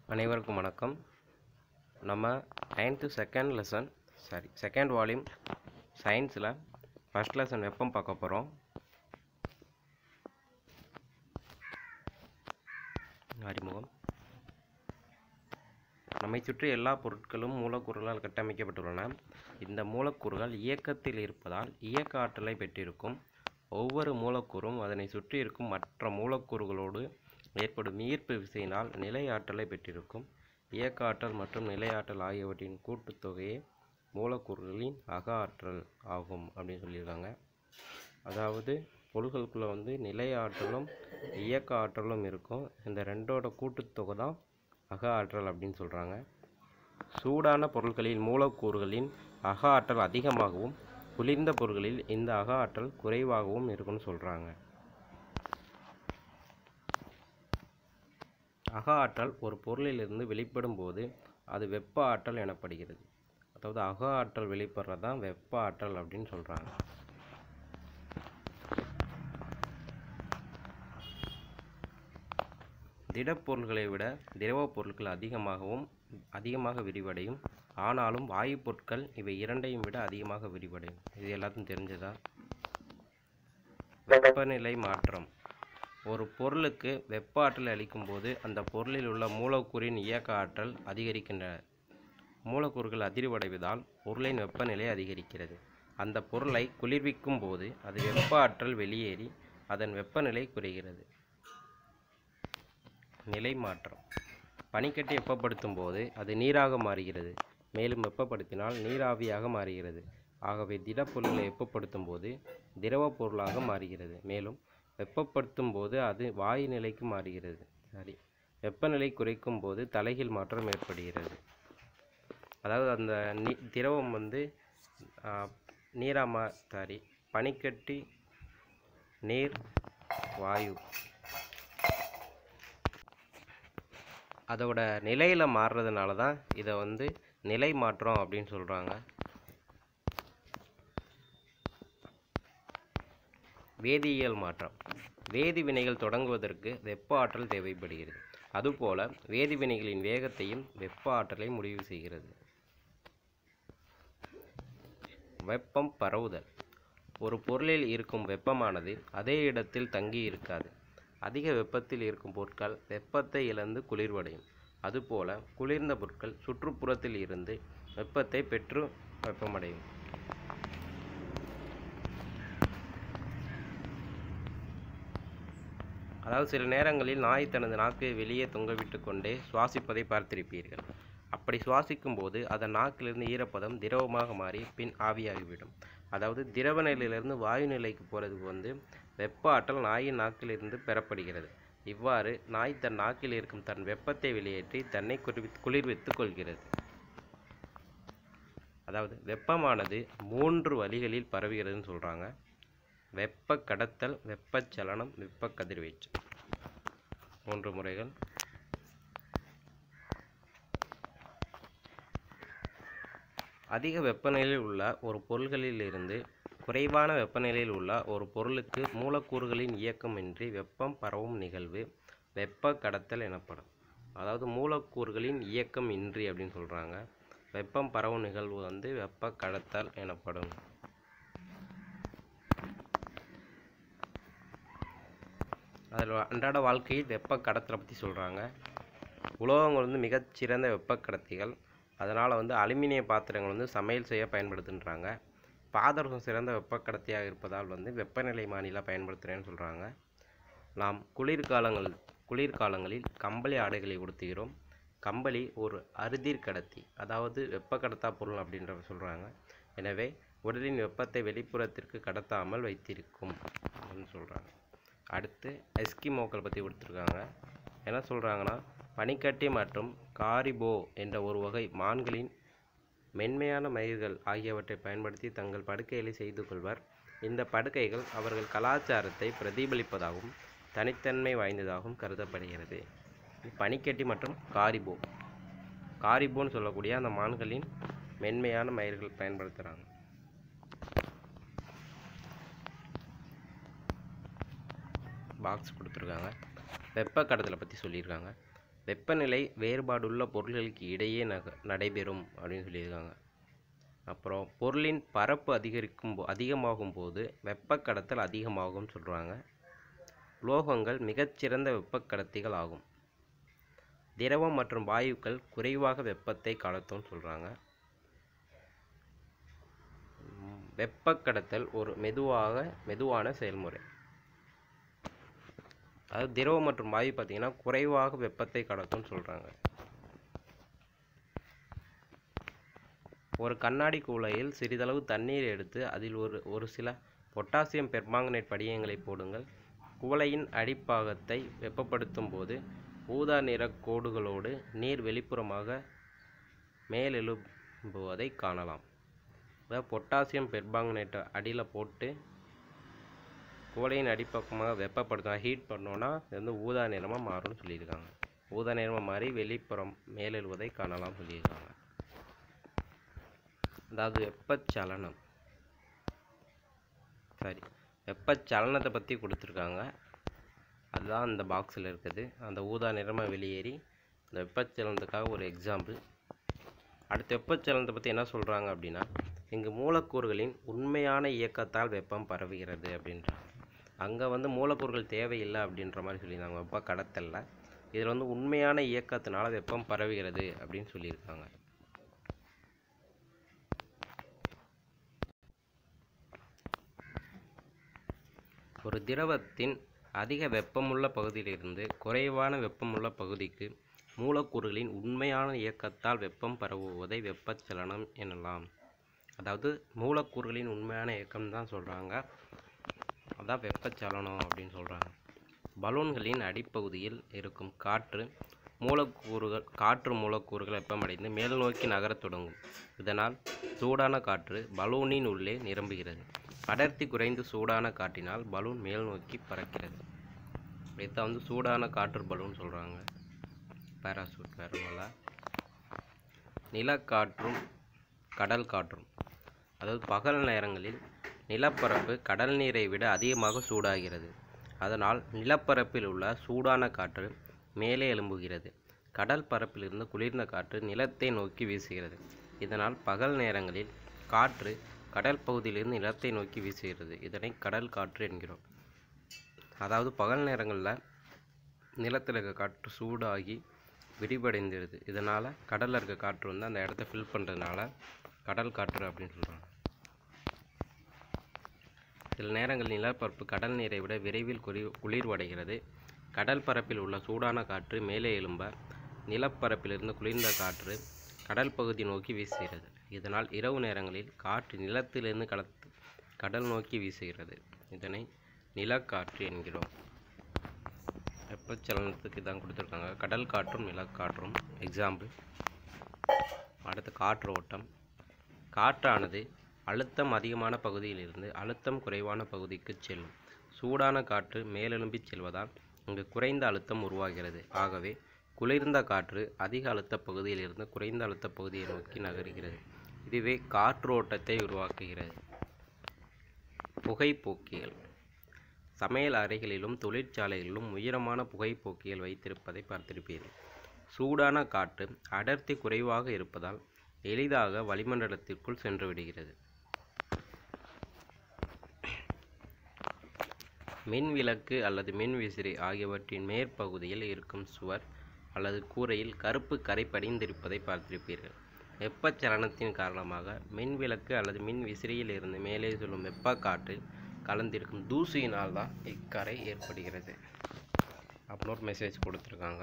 அனைவருக்கும் வணக்கம் நம்ம ninth second lesson sorry second volume சயின்ஸில் ஃபஸ்ட் லெசன் வெப்பம் பார்க்க போகிறோம் அறிமுகம் நம்மை சுற்றி எல்லா பொருட்களும் மூலக்கூறுகளால் கட்டமைக்கப்பட்டுள்ளன இந்த மூலக்கூறுகள் இயக்கத்தில் இருப்பதால் இயக்க ஆற்றலை பெற்றிருக்கும் ஒவ்வொரு மூலக்கூறும் அதனை சுற்றி இருக்கும் மற்ற மூலக்கூறுகளோடு ஏற்படும் ஈர்ப்பு விசையினால் நிலை ஆற்றலை பெற்றிருக்கும் இயக்க ஆற்றல் மற்றும் நிலை ஆற்றல் ஆகியவற்றின் கூட்டுத்தொகையே மூலக்கூறுகளின் அக ஆற்றல் ஆகும் அப்படின்னு சொல்லியிருக்காங்க அதாவது பொருள்களுக்குள்ளே வந்து நிலை ஆற்றலும் இயக்க ஆற்றலும் இருக்கும் இந்த ரெண்டோட கூட்டுத்தொகை தான் அக ஆற்றல் அப்படின்னு சொல்கிறாங்க சூடான பொருட்களில் மூலக்கூறுகளின் அக ஆற்றல் அதிகமாகவும் குளிர்ந்த பொருட்களில் இந்த அக ஆற்றல் குறைவாகவும் இருக்குன்னு சொல்கிறாங்க அக ஆற்றல் ஒரு பொருளிலிருந்து வெளிப்படும் போது அது வெப்ப ஆற்றல் எனப்படுகிறது அதாவது அக ஆற்றல் வெளிப்படுறது தான் வெப்ப ஆற்றல் அப்படின்னு சொல்கிறாங்க திடப்பொருள்களை விட திரவப் பொருட்கள் அதிகமாகவும் அதிகமாக விரிவடையும் ஆனாலும் வாயுப் பொருட்கள் இவை இரண்டையும் விட அதிகமாக விரிவடையும் இது எல்லாத்தையும் தெரிஞ்சதா வெப்பநிலை மாற்றம் ஒரு பொருளுக்கு வெப்ப ஆற்றல் அளிக்கும் போது அந்த பொருளில் உள்ள மூலக்கூறின் இயக்க ஆற்றல் அதிகரிக்கின்றன மூலக்கூறுகள் அதிர்வடைவதால் பொருளின் வெப்பநிலை அதிகரிக்கிறது அந்த பொருளை குளிர்விக்கும் போது அது வெப்ப ஆற்றல் வெளியேறி அதன் வெப்பநிலை குறைகிறது நிலை மாற்றம் பனிக்கட்டி வெப்பப்படுத்தும் போது அது நீராக மாறுகிறது மேலும் வெப்பப்படுத்தினால் நீராவியாக மாறுகிறது ஆகவே திடப்பொருளை வெப்பப்படுத்தும் போது திரவப் பொருளாக மாறுகிறது மேலும் வெப்பப்படுத்தும் போது அது வாயு நிலைக்கு மாறுகிறது சரி வெப்பநிலை குறைக்கும் போது தலைகீழ் மாற்றம் ஏற்படுகிறது அதாவது அந்த நீ திரவம் வந்து நீராக மா சாரி பனிக்கட்டி நீர் வாயு அதோட நிலையில் மாறுறதுனால தான் இதை வந்து நிலை மாற்றம் அப்படின்னு சொல்கிறாங்க வேதியியல் மாற்றம் வேதி வினைகள் தொடங்குவதற்கு வெப்ப ஆற்றல் தேவைப்படுகிறது அதுபோல வேதி வினைகளின் வேகத்தையும் வெப்ப ஆற்றலை முடிவு செய்கிறது வெப்பம் பரவுதல் ஒரு பொருளில் இருக்கும் வெப்பமானது அதே இடத்தில் தங்கி இருக்காது அதிக வெப்பத்தில் இருக்கும் பொருட்கள் வெப்பத்தை இழந்து குளிர்வடையும் அதுபோல குளிர்ந்த பொருட்கள் சுற்றுப்புறத்தில் இருந்து வெப்பத்தை பெற்று வெப்பமடையும் அதாவது சில நேரங்களில் நாய் தனது நாக்கை வெளியே தொங்கவிட்டு கொண்டே சுவாசிப்பதை பார்த்திருப்பீர்கள் அப்படி சுவாசிக்கும் போது அதன் நாக்கிலிருந்து ஈரப்பதம் திரவமாக மாறி பின் ஆவியாகிவிடும் அதாவது திரவ நிலையிலிருந்து வாயு நிலைக்கு போகிறதுக்கு வந்து வெப்ப ஆற்றல் நாயின் நாக்கிலிருந்து பெறப்படுகிறது இவ்வாறு நாய் தன் நாக்கில் இருக்கும் தன் வெப்பத்தை வெளியேற்றி தன்னை குளிர்வித்து குளிர்வித்துக் கொள்கிறது அதாவது வெப்பமானது மூன்று வழிகளில் பரவுகிறதுன்னு சொல்கிறாங்க வெப்ப கடத்தல் வெப்பச்சலனம் வெப்ப கதிர்வீச்சு மூன்று முறைகள் அதிக வெப்பநிலையில் உள்ள ஒரு பொருள்களில் இருந்து குறைவான வெப்பநிலையில் உள்ள ஒரு பொருளுக்கு மூலக்கூறுகளின் இயக்கமின்றி வெப்பம் பரவும் நிகழ்வு வெப்ப கடத்தல் எனப்படும் அதாவது மூலக்கூறுகளின் இயக்கம் இன்றி அப்படின்னு சொல்கிறாங்க வெப்பம் பரவும் நிகழ்வு வந்து வெப்ப கடத்தல் எனப்படும் அதில் அன்றாட வாழ்க்கையில் வெப்ப கடத்தலை பற்றி சொல்கிறாங்க உலோகங்கள் வந்து மிகச்சிறந்த வெப்ப கடத்திகள் அதனால் வந்து அலுமினிய பாத்திரங்கள் வந்து சமையல் செய்ய பயன்படுத்துன்றாங்க பாதரசம் சிறந்த வெப்ப கடத்தியாக இருப்பதால் வந்து வெப்பநிலை மாநில பயன்படுத்துகிறேன்னு சொல்கிறாங்க நாம் குளிர்காலங்கள் குளிர்காலங்களில் கம்பளி ஆடைகளை உடுத்துகிறோம் கம்பளி ஒரு அறுதிர் கடத்தி அதாவது வெப்ப கடத்தா பொருள் அப்படின்ற சொல்கிறாங்க எனவே உடலின் வெப்பத்தை வெளிப்புறத்திற்கு கடத்தாமல் வைத்திருக்கும் அப்படின்னு சொல்கிறாங்க அடுத்து எஸ்கிமோக்கள் பற்றி கொடுத்துருக்காங்க என்ன சொல்கிறாங்கன்னா பனிக்கட்டி மற்றும் காரிபோ என்ற ஒரு வகை மான்களின் மென்மையான மயிர்கள் ஆகியவற்றை பயன்படுத்தி தங்கள் படுக்கைகளை செய்து கொள்வர் இந்த படுக்கைகள் அவர்கள் கலாச்சாரத்தை பிரதிபலிப்பதாகவும் தனித்தன்மை வாய்ந்ததாகவும் கருதப்படுகிறது பனிக்கட்டி மற்றும் காரிபோ காரிபோன்னு சொல்லக்கூடிய அந்த மான்களின் மென்மையான மயிர்கள் பயன்படுத்துகிறாங்க பாக்ஸ் கொடுத்துருக்காங்க வெப்ப கடத்தலை பற்றி சொல்லியிருக்காங்க வெப்பநிலை வேறுபாடுள்ள பொருள்களுக்கு இடையே நக நடைபெறும் அப்படின்னு சொல்லியிருக்காங்க அப்புறம் பொருளின் பரப்பு அதிகரிக்கும் போ அதிகமாகும் போது வெப்ப கடத்தல் அதிகமாகும்னு சொல்கிறாங்க உலோகங்கள் மிகச்சிறந்த வெப்ப கடத்திகள் ஆகும் திரவம் மற்றும் வாயுக்கள் குறைவாக வெப்பத்தை கடத்தும்னு சொல்கிறாங்க வெப்ப கடத்தல் ஒரு மெதுவாக மெதுவான செயல்முறை அதாவது திரவம் மற்றும் வாயு பார்த்தீங்கன்னா குறைவாக வெப்பத்தை கடத்தும்னு சொல்கிறாங்க ஒரு கண்ணாடி குவளையில் சிறிதளவு தண்ணீர் எடுத்து அதில் ஒரு ஒரு சில பொட்டாசியம் பெர்மாங்கனேட் படிகங்களை போடுங்கள் குவளையின் அடிப்பாகத்தை வெப்பப்படுத்தும் போது ஊதா நிற கோடுகளோடு நீர் வெளிப்புறமாக மேலெழும்புவதை காணலாம் அதாவது பொட்டாசியம் பெர்மாங்கனேட்டை அடியில் போட்டு குவளையின் அடிப்பக்கமாக வெப்பப்படுத்தணும் ஹீட் பண்ணோன்னா இது வந்து ஊதா நிறமாக மாறும்னு சொல்லியிருக்காங்க ஊதா நிறமாக மாறி வெளிப்புறம் மேலெழுவதை காணலாம் சொல்லியிருக்காங்க அதாவது வெப்பச்சலனம் சரி வெப்பச்சலனத்தை பற்றி கொடுத்துருக்காங்க அதுதான் இந்த பாக்ஸில் இருக்குது அந்த ஊதா நிறமாக வெளியேறி இந்த வெப்பச்சலனத்துக்காக ஒரு எக்ஸாம்பிள் அடுத்து வெப்பச்சலனத்தை பற்றி என்ன சொல்கிறாங்க அப்படின்னா இங்கு மூலக்கூறுகளின் உண்மையான இயக்கத்தால் வெப்பம் பரவுகிறது அப்படின்றாங்க அங்கே வந்து மூலக்கூறுகள் தேவையில்லை அப்படின்ற மாதிரி சொல்லியிருந்தாங்க வெப்ப கடத்தலில் இதில் வந்து உண்மையான இயக்கத்தினால வெப்பம் பரவுகிறது அப்படின்னு சொல்லியிருக்காங்க ஒரு திரவத்தின் அதிக வெப்பமுள்ள பகுதியிலிருந்து குறைவான வெப்பமுள்ள பகுதிக்கு மூலக்கூறுகளின் உண்மையான இயக்கத்தால் வெப்பம் பரவுவதை வெப்பச்சலனம் எனலாம் அதாவது மூலக்கூறுகளின் உண்மையான இயக்கம் தான் சொல்கிறாங்க அதான் வெப்பச்சலனம் அப்படின்னு சொல்கிறாங்க பலூன்களின் அடிப்பகுதியில் இருக்கும் காற்று மூலக்கூறுகள் காற்று மூலக்கூறுகள் வெப்பமடைந்து மேல் நோக்கி நகரத் தொடங்கும் இதனால் சூடான காற்று பலூனின் உள்ளே நிரம்புகிறது அடர்த்தி குறைந்து சூடான காற்றினால் பலூன் மேல் நோக்கி பறக்கிறது இதான் வந்து சூடான காற்று பலூன் சொல்கிறாங்க பேராசூட் வேறு ஒன்றும் இல்லை நிலக்காற்றும் கடல் காற்றும் அதாவது பகல் நேரங்களில் நிலப்பரப்பு கடல் நீரை விட அதிகமாக சூடாகிறது அதனால் நிலப்பரப்பில் உள்ள சூடான காற்று மேலே எழும்புகிறது கடல் பரப்பிலிருந்து குளிர்ந்த காற்று நிலத்தை நோக்கி வீசுகிறது இதனால் பகல் நேரங்களில் காற்று கடல் பகுதியிலிருந்து நிலத்தை நோக்கி வீசுகிறது இதனை கடல் காற்று என்கிறோம் அதாவது பகல் நேரங்களில் நிலத்தில் இருக்க காற்று சூடாகி விரிவடைந்துடுது இதனால் கடலில் இருக்க காற்று வந்து அந்த இடத்த ஃபில் பண்ணுறதுனால கடல் காற்று அப்படின்னு சொல்கிறாங்க சில நேரங்களில் நிலப்பரப்பு கடல் நீரை விட விரைவில் குறி குளிர்வடைகிறது கடல் பரப்பில் உள்ள சூடான காற்று மேலே எழும்ப நிலப்பரப்பிலிருந்து குளிர்ந்த காற்று கடல் பகுதி நோக்கி வீசுகிறது இதனால் இரவு நேரங்களில் காற்று நிலத்திலிருந்து கடத் கடல் நோக்கி வீசுகிறது இதனை நிலக்காற்று என்கிறோம் வெப்பச்சலனத்துக்கு தான் கொடுத்துருக்காங்க கடல் காற்றும் நிலக்காற்றும் எக்ஸாம்பிள் அடுத்து காற்று ஓட்டம் காற்றானது அழுத்தம் அதிகமான பகுதியிலிருந்து அழுத்தம் குறைவான பகுதிக்கு செல்லும் சூடான காற்று மேலெழும்பிச் செல்வதால் இங்கு குறைந்த அழுத்தம் உருவாகிறது ஆகவே குளிர்ந்த காற்று அதிக அழுத்த பகுதியிலிருந்து குறைந்த அழுத்த பகுதியை நோக்கி நகர்கிறது இதுவே காற்றோட்டத்தை உருவாக்குகிறது புகைப்போக்கிகள் சமையல் அறைகளிலும் தொழிற்சாலைகளிலும் உயரமான புகைப்போக்கிகள் வைத்திருப்பதை பார்த்திருப்பீர்கள் சூடான காற்று அடர்த்தி குறைவாக இருப்பதால் எளிதாக வளிமண்டலத்திற்குள் சென்று விடுகிறது மின் விளக்கு அல்லது மின் விசிறி ஆகியவற்றின் மேற்பகுதியில் இருக்கும் சுவர் அல்லது கூரையில் கருப்பு கரை படிந்திருப்பதை பார்த்திருப்பீர்கள் வெப்பச்சலனத்தின் காரணமாக மின் விளக்கு அல்லது மின் விசிறியில் இருந்து மேலே செல்லும் வெப்ப காற்றில் கலந்திருக்கும் தூசியினால் தான் இக்கரை ஏற்படுகிறது அப்படின்னு ஒரு மெசேஜ் கொடுத்துருக்காங்க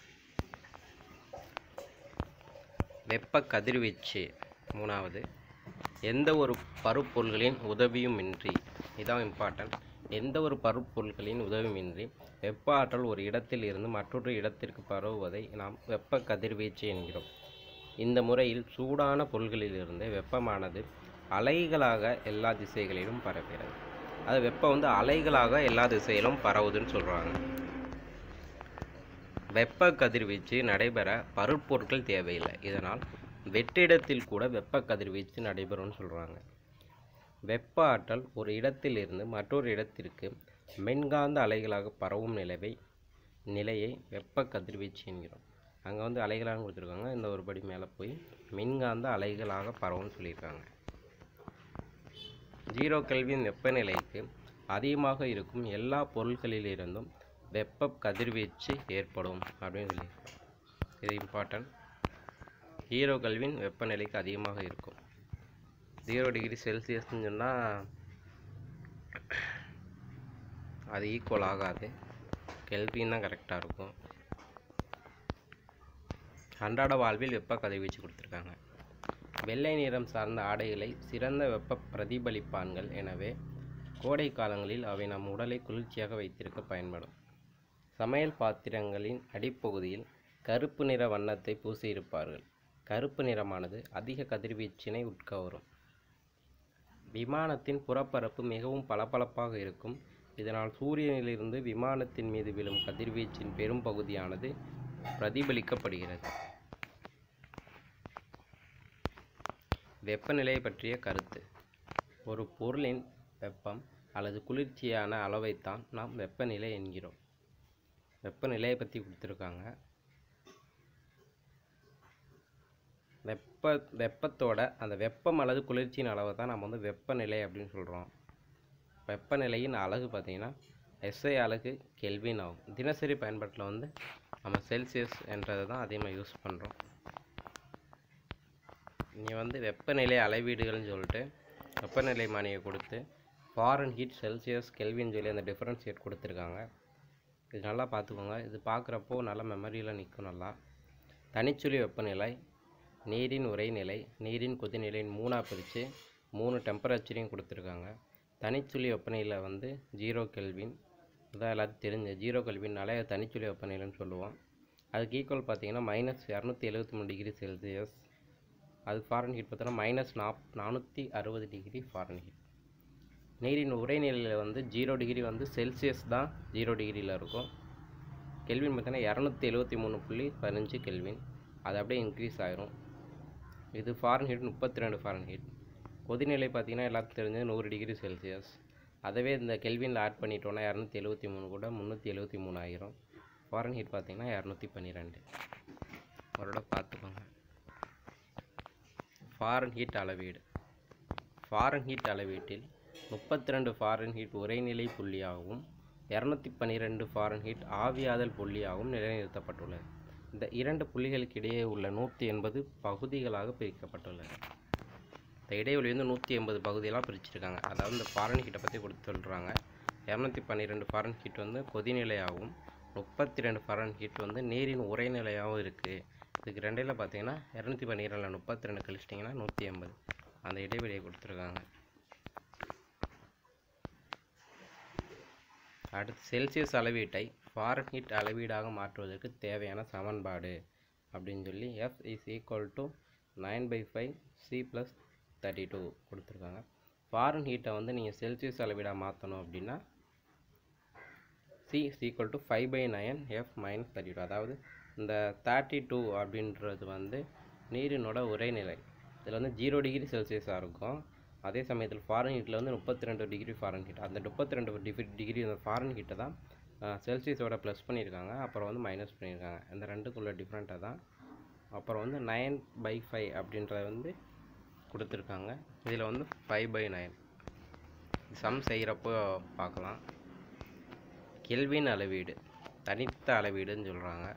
வெப்ப கதிர்வீச்சு மூணாவது எந்த ஒரு பருப்பொருள்களின் உதவியுமின்றி இதான் இம்பார்ட்டன்ட் எந்த ஒரு பருப்பொருட்களின் உதவியுமின்றி வெப்ப ஆற்றல் ஒரு இடத்தில் இருந்து மற்றொரு இடத்திற்கு பரவுவதை நாம் வெப்ப கதிர்வீச்சு என்கிறோம் இந்த முறையில் சூடான பொருள்களிலிருந்து வெப்பமானது அலைகளாக எல்லா திசைகளிலும் பரவுகிறது அது வெப்பம் வந்து அலைகளாக எல்லா திசையிலும் பரவுதுன்னு சொல்கிறாங்க வெப்ப கதிர்வீச்சு நடைபெற பருப்பொருட்கள் தேவையில்லை இதனால் வெற்றிடத்தில் கூட வெப்ப கதிர்வீச்சு நடைபெறும்னு சொல்கிறாங்க வெப்ப ஆற்றல் ஒரு இடத்திலிருந்து மற்றொரு இடத்திற்கு மின்காந்த அலைகளாக பரவும் நிலவை நிலையை வெப்ப கதிர்வீச்சு என்கிறோம் அங்கே வந்து அலைகளாக கொடுத்துருக்காங்க இந்த ஒரு படி மேலே போய் மின்காந்த அலைகளாக பரவும்னு சொல்லியிருக்காங்க ஜீரோ கெல்வின் வெப்பநிலைக்கு அதிகமாக இருக்கும் எல்லா பொருட்களிலிருந்தும் வெப்ப கதிர்வீச்சு ஏற்படும் அப்படின்னு சொல்லி இது இம்பார்ட்டன்ட் ஜீரோ கெல்வின் வெப்பநிலைக்கு அதிகமாக இருக்கும் ஜீரோ டிகிரி செல்சியஸ்னு சொன்னால் அது ஈக்குவல் ஆகாது கெல்வின் தான் கரெக்டாக இருக்கும் அன்றாட வாழ்வில் வெப்ப கதிர்வீச்சு கொடுத்துருக்காங்க வெள்ளை நிறம் சார்ந்த ஆடைகளை சிறந்த வெப்ப பிரதிபலிப்பான்கள் எனவே கோடை காலங்களில் அவை நம் உடலை குளிர்ச்சியாக வைத்திருக்க பயன்படும் சமையல் பாத்திரங்களின் அடிப்பகுதியில் கருப்பு நிற வண்ணத்தை பூசியிருப்பார்கள் கருப்பு நிறமானது அதிக கதிர்வீச்சினை உட்கவரும் விமானத்தின் புறப்பரப்பு மிகவும் பளபளப்பாக இருக்கும் இதனால் சூரியனிலிருந்து விமானத்தின் மீது விழும் கதிர்வீச்சின் பெரும் பகுதியானது பிரதிபலிக்கப்படுகிறது வெப்பநிலை பற்றிய கருத்து ஒரு பொருளின் வெப்பம் அல்லது குளிர்ச்சியான அளவைத்தான் நாம் வெப்பநிலை என்கிறோம் வெப்பநிலையை பற்றி கொடுத்துருக்காங்க வெப்ப வெப்பத்தோட அந்த வெப்பம் அல்லது குளிர்ச்சியின் அளவை தான் நம்ம வந்து வெப்பநிலை அப்படின்னு சொல்கிறோம் வெப்பநிலையின் அலகு பார்த்திங்கன்னா எஸ்ஐ அலகு கெல்வின் ஆகும் தினசரி பயன்பாட்டில் வந்து நம்ம செல்சியஸ் என்றதை தான் அதிகமாக யூஸ் பண்ணுறோம் இங்கே வந்து வெப்பநிலை அளவீடுகள்னு சொல்லிட்டு வெப்பநிலை மானியை கொடுத்து ஃபாரன் ஹீட் செல்சியஸ் கெல்வின் சொல்லி அந்த டிஃப்ரென்ஷியேட் கொடுத்துருக்காங்க இது நல்லா பார்த்துக்கோங்க இது பார்க்குறப்போ நல்லா மெமரியில் நிற்கும் நல்லா தனிச்சுழி வெப்பநிலை நீரின் உறைநிலை நீரின் கொதிநிலைன்னு மூணாக பிரித்து மூணு டெம்பரேச்சரையும் கொடுத்துருக்காங்க தனிச்சுழி வெப்பநிலை வந்து ஜீரோ கெல்வின் இதான் எல்லாத்துக்கும் தெரிஞ்ச ஜீரோ கெல்வின்னாலே அது தனிச்சுழி வெப்பநிலைன்னு சொல்லுவோம் அதுக்கு ஈக்குவல் பார்த்தீங்கன்னா மைனஸ் இரநூத்தி எழுபத்தி மூணு டிகிரி செல்சியஸ் அது ஃபாரன் ஹீட் பார்த்தோன்னா மைனஸ் நாப் நானூற்றி அறுபது டிகிரி ஃபாரன் ஹீட் நீரின் உறைநிலையில் வந்து ஜீரோ டிகிரி வந்து செல்சியஸ் தான் ஜீரோ டிகிரியில் இருக்கும் கெல்வின் பார்த்தீங்கன்னா இரநூத்தி எழுபத்தி மூணு புள்ளி பதினஞ்சு கெல்வின் அது அப்படியே இன்க்ரீஸ் ஆயிரும் இது ஃபாரன் ஹீட் முப்பத்தி ரெண்டு ஃபாரன் ஹீட் கொதிநிலை பார்த்தீங்கன்னா எல்லாத்துக்கும் தெரிஞ்சது நூறு டிகிரி செல்சியஸ் அதவே இந்த கெல்வினில் ஆட் பண்ணிட்டோன்னா இரநூத்தி எழுபத்தி மூணு கூட முந்நூற்றி எழுபத்தி மூணு ஆயிரும் ஃபாரன் ஹீட் பார்த்தீங்கன்னா இரநூத்தி பன்னிரெண்டு அவரோட பார்த்துக்கோங்க ஃபாரன் ஹீட் அளவீடு ஃபாரன் ஹீட் அளவீட்டில் முப்பத்தி ரெண்டு ஃபாரன் ஹீட் உறைநிலை புள்ளியாகவும் இரநூத்தி பன்னிரெண்டு ஃபாரன் ஹீட் ஆவியாதல் புள்ளியாகவும் நிலைநிறுத்தப்பட்டுள்ளது இந்த இரண்டு புள்ளிகளுக்கு இடையே உள்ள நூற்றி எண்பது பகுதிகளாக பிரிக்கப்பட்டுள்ளது இந்த இடைவெளி வந்து நூற்றி எண்பது பகுதியெல்லாம் பிரிச்சிருக்காங்க அதாவது இந்த ஃபாரன் ஹீட்டை பற்றி கொடுத்து சொல்கிறாங்க இரநூத்தி பன்னிரெண்டு ஃபாரன் ஹீட் வந்து கொதிநிலையாகவும் முப்பத்தி ரெண்டு ஃபாரன் ஹீட் வந்து நீரின் உறைநிலையாகவும் இருக்குது இதுக்கு ரெண்டையில் பார்த்தீங்கன்னா இரநூத்தி பன்னிரெண்டில் முப்பத்தி ரெண்டு கழிச்சிட்டிங்கன்னா நூற்றி எண்பது அந்த இடைவெளியை கொடுத்துருக்காங்க அடுத்து செல்சியஸ் அளவீட்டை ஃபாரன்ஹீட் அளவீடாக மாற்றுவதற்கு தேவையான சமன்பாடு அப்படின்னு சொல்லி F is equal to nine by five C plus thirty two கொடுத்துருக்காங்க ஃபாரன் ஹீட்டை வந்து நீங்கள் செல்சியஸ் அளவீடாக மாற்றணும் அப்படின்னா C is equal to five by nine F minus thirty two அதாவது இந்த தேர்ட்டி டூ அப்படின்றது வந்து நீரினோட உறைநிலை இதில் வந்து ஜீரோ டிகிரி செல்சியஸாக இருக்கும் அதே சமயத்தில் ஃபாரன் ஹீட்டில் வந்து முப்பத்தி ரெண்டு டிகிரி ஃபாரன் ஹீட் அந்த முப்பத்தி ரெண்டு டிகிரி டிகிரி அந்த ஃபாரன் ஹீட்டை தான் செல்சியஸோட ப்ளஸ் பண்ணியிருக்காங்க அப்புறம் வந்து மைனஸ் பண்ணியிருக்காங்க இந்த ரெண்டுக்குள்ள டிஃப்ரெண்ட்டாக தான் அப்புறம் வந்து நைன் பை ஃபைவ் அப்படின்றத வந்து கொடுத்துருக்காங்க இதில் வந்து ஃபைவ் பை நைன் சம் செய்கிறப்போ பார்க்கலாம் கெல்வின் அளவீடு தனித்த அளவீடுன்னு சொல்கிறாங்க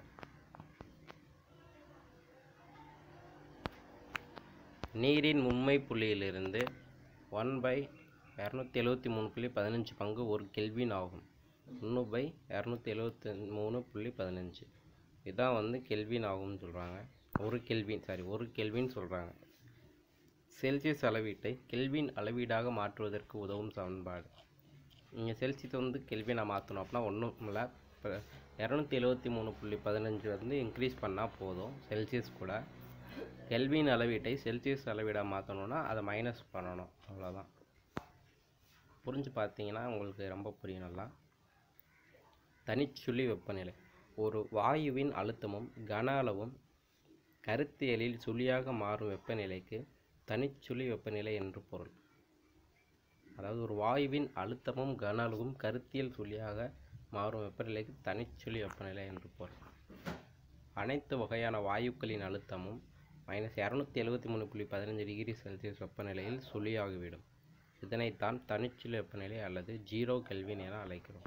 நீரின் உண்மை புள்ளியிலிருந்து ஒன் பை இரநூத்தி எழுபத்தி மூணு புள்ளி பதினஞ்சு பங்கு ஒரு கெல்வின் ஆகும் ஒன்று பை இரநூத்தி எழுபத்தி மூணு புள்ளி பதினஞ்சு இதான் வந்து கெல்வின் ஆகும்னு சொல்கிறாங்க ஒரு கெல்வின் சாரி ஒரு கெல்வின் சொல்கிறாங்க செல்சியஸ் அளவீட்டை கெல்வின் அளவீடாக மாற்றுவதற்கு உதவும் சமன்பாடு நீங்கள் செல்சியஸை வந்து கெல்வினை மாற்றணும் அப்படின்னா ஒன்றும் இல்லை இப்போ இரநூத்தி எழுபத்தி மூணு புள்ளி பதினஞ்சு வந்து இன்க்ரீஸ் பண்ணால் போதும் செல்சியஸ் கூட கெல்வின் அளவீட்டை செல்சியஸ் அளவீடாக மாற்றணுன்னா அதை மைனஸ் பண்ணணும் அவ்வளோதான் புரிஞ்சு பார்த்தீங்கன்னா உங்களுக்கு ரொம்ப புரியும் நல்லா தனிச்சுழி வெப்பநிலை ஒரு வாயுவின் அழுத்தமும் கன அளவும் கருத்தியலில் சுழியாக மாறும் வெப்பநிலைக்கு தனிச்சுழி வெப்பநிலை என்று பொருள் அதாவது ஒரு வாயுவின் அழுத்தமும் கன அளவும் கருத்தியல் சுழியாக மாறும் வெப்பநிலைக்கு தனிச்சுழி வெப்பநிலை என்று பொருள் அனைத்து வகையான வாயுக்களின் அழுத்தமும் மைனஸ் இரநூத்தி எழுபத்தி மூணு புள்ளி பதினஞ்சு டிகிரி செல்சியஸ் வெப்பநிலையில் சுழியாகிவிடும் இதனைத்தான் தனிச்சில் வெப்பநிலை அல்லது ஜீரோ கெல்வின் என அழைக்கிறோம்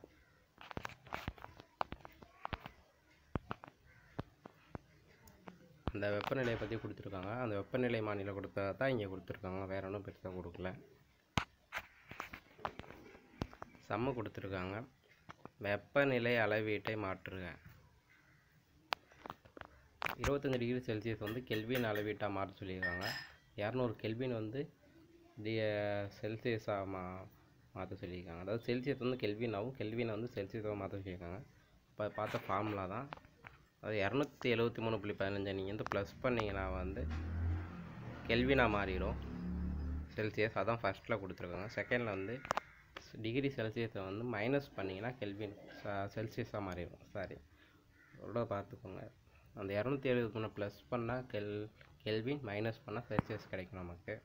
அந்த வெப்பநிலையை பற்றி கொடுத்துருக்காங்க அந்த வெப்பநிலை மாநிலம் கொடுத்ததை தான் இங்கே கொடுத்துருக்காங்க வேற ஒன்றும் பெருசாக கொடுக்கல சம்மு கொடுத்துருக்காங்க வெப்பநிலை அளவீட்டை மாற்றுக இருபத்தஞ்சி டிகிரி செல்சியஸ் வந்து கெல்வின் அளவீட்டாக மாற்ற சொல்லியிருக்காங்க இரநூறு கெல்வின் வந்து டி செல்சியஸாக மா மாற்ற சொல்லியிருக்காங்க அதாவது செல்சியஸ் வந்து கெல்வினாகவும் கெல்வினை வந்து செல்சியஸாக மாற்ற சொல்லியிருக்காங்க இப்போ பார்த்த ஃபார்முலா தான் அது இரநூத்தி எழுபத்தி மூணு புள்ளி பதினஞ்சை நீங்கள் வந்து ப்ளஸ் பண்ணிங்கன்னா வந்து கெல்வினா மாறிடும் செல்சியஸ் அதான் ஃபஸ்ட்டில் கொடுத்துருக்காங்க செகண்டில் வந்து டிகிரி செல்சியஸை வந்து மைனஸ் பண்ணிங்கன்னா கெல்வின் செல்சியஸாக மாறிடும் சாரி அவ்வளோ பார்த்துக்கோங்க அந்த இரநூத்தி எழுபத்தி மூணு ப்ளஸ் பண்ணால் கெல் கெல்வின் மைனஸ் பண்ணால் செல்சியஸ் கிடைக்கும் நமக்கு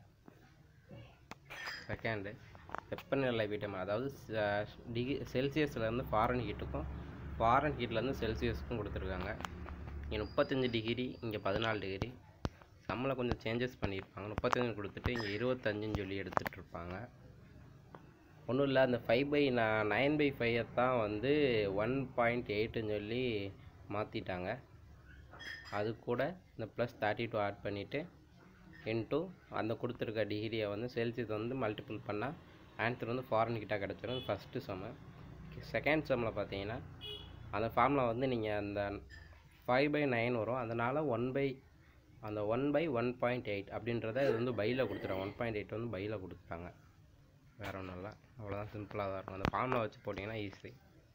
செகண்டு வெப்பநிலை வீட்டம் அதாவது டிகி செல்சியஸ்லேருந்து ஃபாரன் ஹீட்டுக்கும் ஃபாரன் ஹீட்லேருந்து செல்சியஸ்க்கும் கொடுத்துருக்காங்க இங்கே முப்பத்தஞ்சு டிகிரி இங்கே பதினாலு டிகிரி சம்மில் கொஞ்சம் சேஞ்சஸ் பண்ணியிருப்பாங்க முப்பத்தஞ்சு கொடுத்துட்டு இங்கே இருபத்தஞ்சுன்னு சொல்லி எடுத்துகிட்டு இருப்பாங்க ஒன்றும் இல்லை அந்த ஃபைவ் பை நைன் பை ஃபைவை தான் வந்து ஒன் பாயிண்ட் எயிட்டுன்னு சொல்லி மாற்றிட்டாங்க அது கூட இந்த ப்ளஸ் தேர்ட்டி டூ ஆட் பண்ணிவிட்டு இன்ட்டு அந்த கொடுத்துருக்க டிகிரியை வந்து செல்சியஸ் வந்து மல்டிபிள் பண்ணால் ஆன்சர் வந்து ஃபாரின் கிட்ட கிடச்சிரும் ஃபஸ்ட்டு செம்மு செகண்ட் செம்மில் பார்த்தீங்கன்னா அந்த ஃபார்முலா வந்து நீங்கள் அந்த ஃபைவ் பை நைன் வரும் அதனால் ஒன் பை அந்த one by one point eight அப்படின்றத இது வந்து பையில் கொடுத்துருவாங்க ஒன் பாயிண்ட் எயிட் வந்து பையில் கொடுத்துட்டாங்க வேறு ஒன்றும் இல்லை அவ்வளோதான் சிம்பிளாக தான் இருக்கும் அந்த ஃபார்முலா வச்சு போட்டிங்கன்னா ஈஸி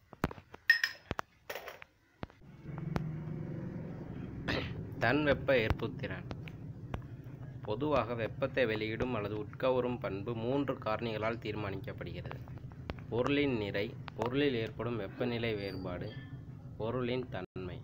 தன் வெப்ப ஏற்புத்திறன் பொதுவாக வெப்பத்தை வெளியிடும் அல்லது உட்கவரும் பண்பு மூன்று காரணிகளால் தீர்மானிக்கப்படுகிறது பொருளின் நிறை பொருளில் ஏற்படும் வெப்பநிலை வேறுபாடு பொருளின் தன்மை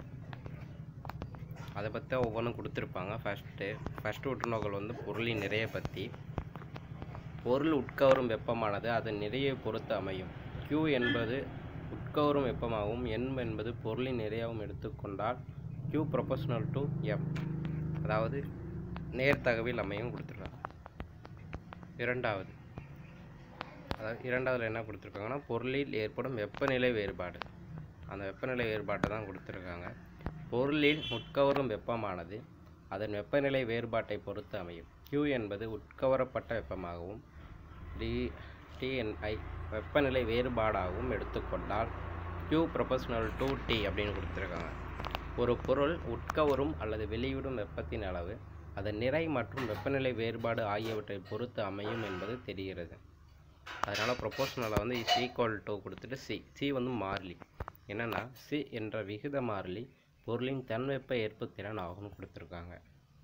அதை பற்றி ஒவ்வொன்றும் கொடுத்துருப்பாங்க ஃபஸ்ட்டு ஃபஸ்ட்டு உற்றுநோக்கல் வந்து பொருளின் நிறையை பற்றி பொருள் உட்கவரும் வெப்பமானது அதன் நிறையை பொறுத்து அமையும் Q என்பது உட்கவரும் வெப்பமாகவும் N என்பது பொருளின் நிறையாகவும் எடுத்துக்கொண்டால் Q ப்ரொபோஷனல் டு M அதாவது நேர்த்தகவில் அமையும் கொடுத்துருக்காங்க இரண்டாவது அதாவது இரண்டாவதுல என்ன கொடுத்துருக்காங்கன்னா பொருளில் ஏற்படும் வெப்பநிலை வேறுபாடு அந்த வெப்பநிலை வேறுபாட்டை தான் கொடுத்துருக்காங்க பொருளில் உட்கவரும் வெப்பமானது அதன் வெப்பநிலை வேறுபாட்டை பொறுத்து அமையும் Q என்பது உட்கவரப்பட்ட வெப்பமாகவும் டி டிஎன்ஐ வெப்பநிலை வேறுபாடாகவும் எடுத்துக்கொண்டால் Q ப்ரொபோஷனல் டு T அப்படின்னு கொடுத்துருக்காங்க ஒரு பொருள் உட்கவரும் அல்லது வெளியிடும் வெப்பத்தின் அளவு அதன் நிறை மற்றும் வெப்பநிலை வேறுபாடு ஆகியவற்றை பொறுத்து அமையும் என்பது தெரிகிறது அதனால் ப்ரொபோஷனலை வந்து இஸ் ஈக்குவல் டு கொடுத்துட்டு சி சி வந்து மாறிலி என்னென்னா சி என்ற விகித மாறிலி பொருளின் தன்வெப்ப ஏற்புத்திறன் ஆகும்னு கொடுத்துருக்காங்க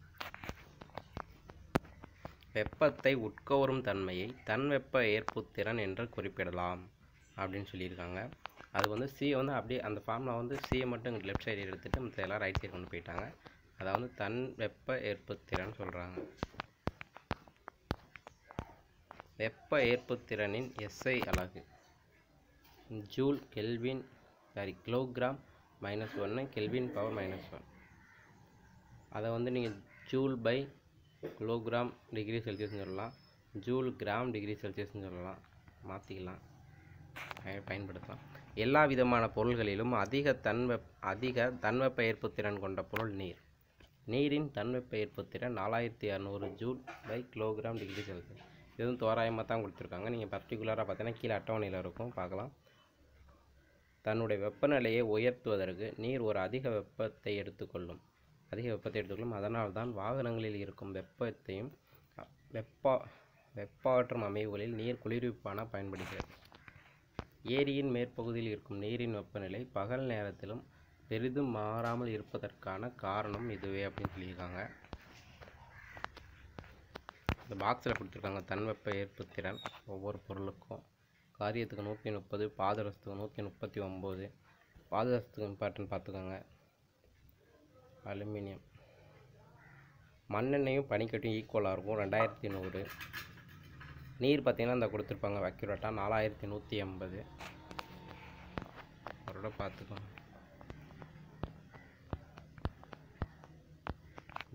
வெப்பத்தை உட்கவரும் தன்மையை தன்வெப்ப ஏற்புத்திறன் என்று குறிப்பிடலாம் அப்படின்னு சொல்லியிருக்காங்க அது வந்து சி வந்து அப்படியே அந்த ஃபார்மில் வந்து சியை மட்டும் இங்கே லெஃப்ட் சைடு எடுத்துகிட்டு மற்ற எல்லாம் ரைட் சைடு கொண்டு போயிட்டாங்க அதாவது தன் வெப்ப ஏற்புத்திறன் சொல்கிறாங்க வெப்ப ஏற்புத்திறனின் எஸ்ஐ அலகு joule Kelvin sorry kilogram minus ஒன்று கெல்வின் பவர் மைனஸ் ஒன் அதை வந்து நீங்கள் ஜூல் பை கிலோகிராம் டிகிரி செல்சியஸ்னு சொல்லலாம் ஜூல் கிராம் டிகிரி செல்சியஸ்னு சொல்லலாம் மாற்றிக்கலாம் பய- பயன்படுத்தலாம் எல்லா விதமான பொருள்களிலும் அதிக தன்வெப் அதிக தன்வெப்ப ஏற்புத்திறன் கொண்ட பொருள் நீர் நீரின் தன்வெப்ப ஏற்புத்திறன் நாலாயிரத்தி இரநூறு joule by kilogram degree Celsius இதுவும் தோராயமாக தான் கொடுத்துருக்காங்க நீங்கள் பர்டிகுலராக பார்த்தீங்கன்னா கீழே அட்டவணையில் இருக்கும் பார்க்கலாம் தன்னுடைய வெப்பநிலையை உயர்த்துவதற்கு நீர் ஒரு அதிக வெப்பத்தை எடுத்துக்கொள்ளும் அதிக வெப்பத்தை எடுத்துக்கொள்ளும் அதனால் தான் வாகனங்களில் இருக்கும் வெப்பத்தையும் அ- வெப்ப வெப்பாற்றும் அமைவுகளில் நீர் குளிர்விப்பான பயன்படுகிறது ஏரியின் மேற்பகுதியில் இருக்கும் நீரின் வெப்பநிலை பகல் நேரத்திலும் பெரிதும் மாறாமல் இருப்பதற்கான காரணம் இதுவே அப்படின்னு சொல்லியிருக்காங்க இந்த பாக்ஸில் கொடுத்துருக்காங்க தன்வெப்ப ஏற்புத்திறன் ஒவ்வொரு பொருளுக்கும் காரியத்துக்கு நூற்றி முப்பது பாதரசத்துக்கு நூற்றி முப்பத்தி ஒம்பது பாதரசத்துக்கு இம்பார்ட்டன் பார்த்துக்கோங்க அலுமினியம் மண்ணெண்ணெயும் பனிக்கட்டும் ஈக்குவலாக இருக்கும் ரெண்டாயிரத்தி நூறு நீர் பார்த்தீங்கன்னா இந்த கொடுத்துருப்பாங்க அக்யூரேட்டாக நாலாயிரத்தி நூற்றி எண்பது அவரோட பார்த்துக்கோங்க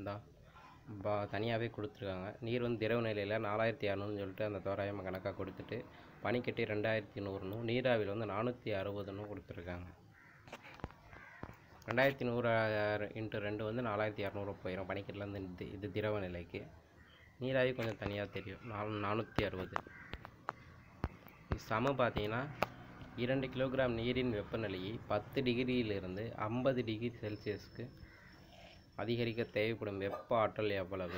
இந்தா பா தனியாகவே கொடுத்துருக்காங்க நீர் வந்து திரவ நிலையில் நாலாயிரத்தி இரநூறுன்னு சொல்லிட்டு அந்த தோராயமாக கணக்காக கொடுத்துட்டு பனிக்கட்டி ரெண்டாயிரத்தி நூறுனும் நீராவியில் வந்து நானூற்றி அறுபதுன்னு கொடுத்துருக்காங்க ரெண்டாயிரத்தி நூறு இன்ட்டு ரெண்டு வந்து நாலாயிரத்தி இரநூறு போயிடும் பனிக்கட்டிலேருந்து இது இது திரவ நிலைக்கு நீராவி கொஞ்சம் தனியாக தெரியும் நாலு நானூற்றி அறுபது சம பார்த்தீங்கன்னா இரண்டு கிலோகிராம் நீரின் வெப்பநிலையை பத்து டிகிரியிலிருந்து ஐம்பது டிகிரி செல்சியஸ்க்கு அதிகரிக்க தேவைப்படும் வெப்ப ஆற்றல் எவ்வளவு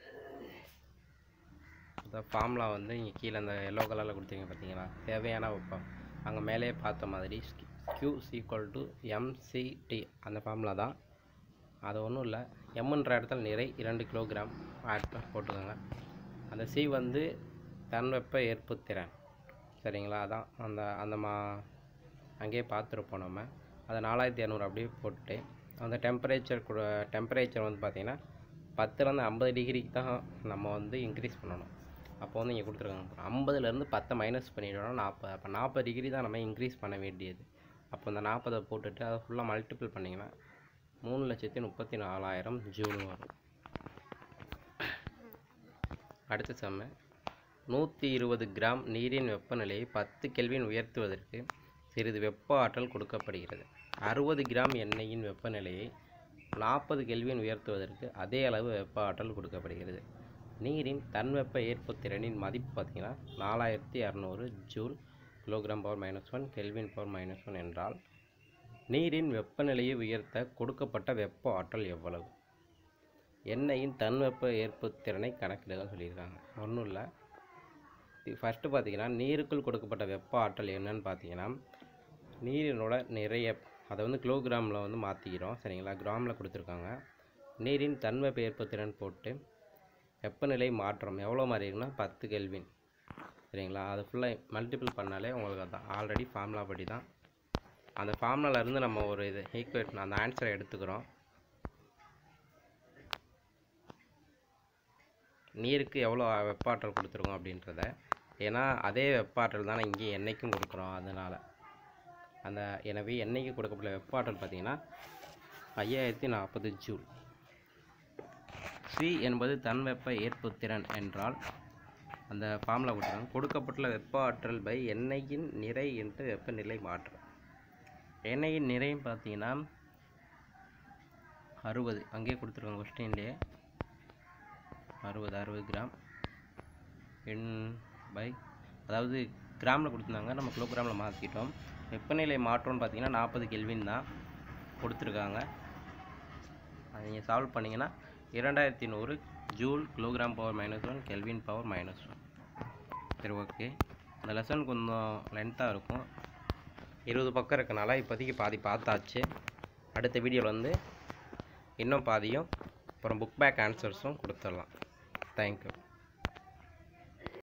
இந்த ஃபார்முலா வந்து இங்கே கீழே அந்த எல்லோ கலரில் கொடுத்தீங்க பார்த்தீங்களா தேவையான வெப்பம் அங்கே மேலேயே பார்த்த மாதிரி q ஈக்குவல் டு எம்சிடி அந்த ஃபார்முலா தான் அது ஒன்றும் இல்லை எம்ன்ற இடத்துல நிறை இரண்டு கிலோகிராம் ஆட் போட்டுக்கோங்க அந்த சி வந்து தன்வெப்ப ஏற்புத்திறன் சரிங்களா அதான் அந்த அந்த மா அங்கேயே பார்த்துருப்போம் நம்ம அதை நாலாயிரத்தி இரநூறு அப்படியே போட்டுட்டு அந்த டெம்பரேச்சர் கூட டெம்பரேச்சர் வந்து பார்த்திங்கன்னா பத்துலேருந்து ஐம்பது டிகிரிக்கு தான் நம்ம வந்து இன்க்ரீஸ் பண்ணணும் அப்போ வந்து இங்கே கொடுத்துருக்காங்க ஐம்பதுலேருந்து பத்தை மைனஸ் பண்ணிடணும் நாற்பது அப்போ நாற்பது டிகிரி தான் நம்ம இன்க்ரீஸ் பண்ண வேண்டியது அப்போ இந்த நாற்பதை போட்டுட்டு அதை ஃபுல்லாக மல்டிபிள் பண்ணிங்கன்னா மூணு லட்சத்தி முப்பத்தி நாலாயிரம் ஜூல் வரும் அடுத்த செம்ம நூற்றி இருபது கிராம் நீரின் வெப்பநிலையை பத்து கெல்வின் உயர்த்துவதற்கு சிறிது வெப்ப ஆற்றல் கொடுக்கப்படுகிறது அறுபது கிராம் எண்ணெயின் வெப்பநிலையை நாற்பது கெல்வின் உயர்த்துவதற்கு அதே அளவு வெப்ப ஆற்றல் கொடுக்கப்படுகிறது நீரின் தன்வெப்ப ஏற்புத்திறனின் மதிப்பு பார்த்தீங்கன்னா நாலாயிரத்தி இரநூறு joule kilogram power minus one Kelvin power minus one என்றால் நீரின் வெப்பநிலையை உயர்த்த கொடுக்கப்பட்ட வெப்ப ஆற்றல் எவ்வளவு எண்ணெயின் தன்வெப்ப ஏற்புத்திறனை கணக்கிடுகள் சொல்லியிருக்காங்க ஒன்றும் இல்லை ஃபஸ்ட்டு பார்த்தீங்கன்னா நீருக்குள் கொடுக்கப்பட்ட வெப்ப ஆற்றல் என்னன்னு பார்த்தீங்கன்னா நீரினோட நிறைய அதை வந்து கிலோகிராமில் வந்து மாற்றிக்கிறோம் சரிங்களா கிராமில் கொடுத்துருக்காங்க நீரின் தன்வெப்ப ஏற்புத்திறன் போட்டு வெப்பநிலை மாற்றம் எவ்வளோ மாதிரி இருக்குன்னா பத்து கெல்வின் சரிங்களா அது ஃபுல்லாக மல்டிபிள் பண்ணாலே உங்களுக்கு அதான் ஆல்ரெடி ஃபார்முலா படி தான் அந்த ஃபார்முலால இருந்து நம்ம ஒரு இது ஈக்குவேஷன் அந்த ஆன்சரை எடுத்துக்கிறோம் நீருக்கு எவ்வளோ வெப்ப ஆற்றல் கொடுத்துருக்கோம் அப்படின்றத ஏன்னா அதே வெப்ப ஆற்றல் தானே இங்கே எண்ணெய்க்கும் கொடுக்குறோம் அதனால் அந்த எனவே எண்ணெய்க்கு கொடுக்கப்பட்ட வெப்ப ஆற்றல் பார்த்தீங்கன்னா ஐயாயிரத்தி நாற்பது ஜூல் சி என்பது தன்வெப்ப ஏற்புத்திறன் என்றால் அந்த ஃபார்முலா கொடுத்துருக்காங்க கொடுக்கப்பட்டுள்ள வெப்ப ஆற்றல் பை எண்ணெயின் நிறை என்று வெப்பநிலை மாற்றம் எண்ணெயின் நிறையும் பார்த்தீங்கன்னா அறுபது அங்கேயே கொடுத்துருக்காங்க கொஸ்டின்லேயே அறுபது அறுபது கிராம் எண் பை அதாவது கிராமில் கொடுத்துருந்தாங்க நம்ம கிலோகிராமில் மாற்றிட்டோம் வெப்பநிலை மாற்றம்னு பார்த்தீங்கன்னா நாற்பது கெல்வின் தான் கொடுத்துருக்காங்க அதை நீங்கள் சால்வ் பண்ணிங்கன்னா இரண்டாயிரத்தி நூறு joule kilogram power minus one Kelvin power minus one சரி ஓகே இந்த லெசன் கொஞ்சம் லென்த்தாக இருக்கும் இருபது பக்கம் இருக்கனால இப்போதைக்கு பாதி பார்த்தாச்சு அடுத்த வீடியோவில் வந்து இன்னும் பாதியும் அப்புறம் புக் பேக் ஆன்சர்ஸும் கொடுத்துடலாம் தேங்க்யூ